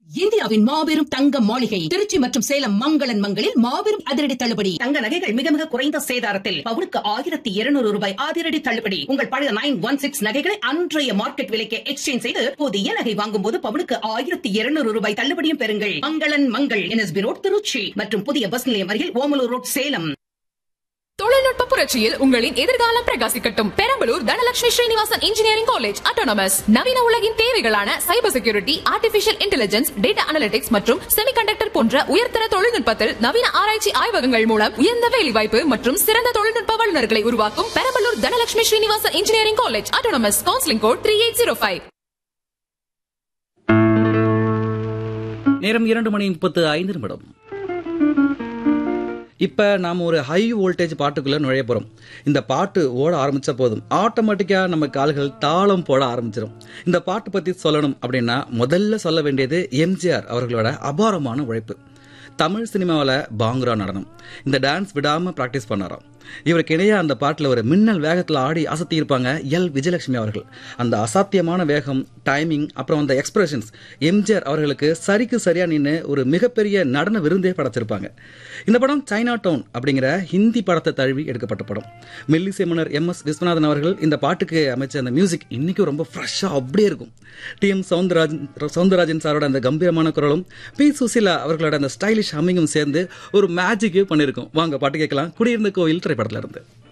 இந்தியாவின் மாபெரும் தங்க மாளிகை திருச்சி மற்றும் சேலம் மங்களன் மங்களில் மாபெரும் அதிரடி தள்ளுபடி தங்க நகைகள் மிக மிக குறைந்த சேதாரத்தில் பவுனுக்கு ஆயிரத்தி இருநூறு ரூபாய் அதிரடி தள்ளுபடி உங்கள் பழைய நைன் ஒன் சிக்ஸ் நகைகளை அன்றைய மார்க்கெட் விலைக்கு எக்ஸ்சேஞ்ச் செய்து புதிய நகை வாங்கும் போது பவுனுக்கு ஆயிரத்தி இருநூறு ரூபாய் தள்ளுபடியும் பெறுங்கள் மங்களன் மங்கள் என்எஸ்பி ரோட் திருச்சி மற்றும் புதிய பஸ் நிலையம் அருகில் ஓமலூர் ரோட் சேலம் தொழில்நுட்ப புரட்சியில் உங்களின் எதிர்காலம் பிரகாசிக்கட்டும் Perambalur Dhanalakshmi Srinivasan engineering college autonomous நவீன உலகின் தேவைகளான cyber security artificial intelligence data analytics மற்றும் செமிகண்டக்டர் போன்ற உயர்தர தொழில்நுட்பத்தில் நவீன ஆராய்ச்சி ஆய்வகங்கள் மூலம் உயர்ந்த வேலைவாய்ப்பு மற்றும் சிறந்த தொழில்நுட்ப வல்லுநர்களை உருவாக்கும் Perambalur Dhanalakshmi Srinivasan engineering college autonomous counselling code three eight zero five நேரம் இரண்டு மணி முப்பத்து ஐந்து நிமிடம் இப்போ நாம் ஒரு ஹை வோல்டேஜ் பாட்டுக்குள்ளே நுழைய போகிறோம் இந்த பாட்டு ஓட ஆரம்பித்த போதும் ஆட்டோமேட்டிக்காக நம்ம கால்கள் தாளம் போட ஆரம்பிச்சிடும் இந்த பாட்டு பற்றி சொல்லணும் அப்படின்னா முதல்ல சொல்ல வேண்டியது எம்ஜிஆர் அவர்களோட அபாரமான உழைப்பு தமிழ் சினிமாவில் பாங்குரா நடனம் இந்த டான்ஸ் விடாமல் ப்ராக்டிஸ் பண்ணாராம் இவருக்கு இடையே அந்த பாட்டில் ஒரு மின்னல் வேகத்தில் ஆடி அசத்தி இருப்பாங்க எல் விஜயலட்சுமி அவர்கள் அந்த அசாத்தியமான வேகம் டைமிங் அப்புறம் அந்த எக்ஸ்பிரஷன்ஸ் எம்ஜிஆர் அவர்களுக்கு சரிக்கு சரியா நின்று ஒரு மிகப்பெரிய நடன விருந்தே படைச்சிருப்பாங்க இந்த படம் சைனா டவுன் அப்படிங்கிற ஹிந்தி படத்தை தழுவி எடுக்கப்பட்ட படம் மெல்லிசை மன்னர் எம் எஸ் விஸ்வநாதன் அவர்கள் இந்த பாட்டுக்கு அமைச்ச அந்த மியூசிக் இன்னைக்கும் ரொம்ப ஃப்ரெஷ்ஷாக அப்படியே இருக்கும் டி எம் சவுந்தரராஜன் சவுந்தரராஜன் சாரோட அந்த கம்பீரமான குரலும் பி சுசிலா அவர்களோட அந்த ஸ்டைலிஷ் ஹம்மிங்கும் சேர்ந்து ஒரு மேஜிக்கே பண்ணியிருக்கும் வாங்க பாட்டு கேட்கலாம் குடியிருந்த கோயில் திரைப்படத்துல இருந்து